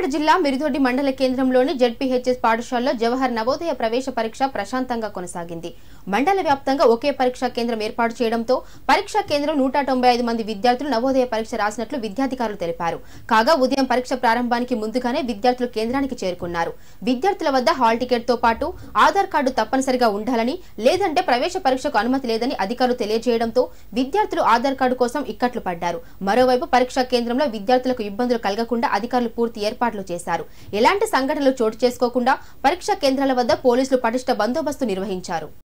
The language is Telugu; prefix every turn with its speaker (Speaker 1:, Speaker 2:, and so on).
Speaker 1: సూర్యాపేట జిల్లా మిరుదొడ్డి మండల కేంద్రంలోని జెడ్పీహెచ్ఎస్ పాఠశాలలో జవహర్ నవోదయ ప్రవేశ పరీక్ష ప్రశాంతంగా కొనసాగింది మండల వ్యాప్తంగా ఒకే పరీక్షా కేంద్రం ఏర్పాటు చేయడంతో పరీక్షా కేంద్రం నూట తొంభై ఐదు మంది విద్యార్థులు నవోదయ పరీక్ష రాసినట్లు విద్యాధికారులు తెలిపారు కాగా ఉదయం పరీక్ష ప్రారంభానికి ముందుగానే విద్యార్థులు కేంద్రానికి చేరుకున్నారు విద్యార్థుల వద్ద హాల్ టికెట్ తో పాటు ఆధార్ కార్డు తప్పనిసరిగా ఉండాలని లేదంటే ప్రవేశ పరీక్షకు అనుమతి లేదని అధికారులు తెలియజేయడంతో విద్యార్థులు ఆధార్ కార్డు కోసం ఇక్కట్లు పడ్డారు మరోవైపు పరీక్షా కేంద్రంలో విద్యార్థులకు ఇబ్బందులు కలగకుండా అధికారులు పూర్తి ఏర్పాట్లు చేశారు ఎలాంటి సంఘటనలు చోటు చేసుకోకుండా పరీక్షా కేంద్రాల వద్ద పోలీసులు పటిష్ట బందోబస్తు నిర్వహించారు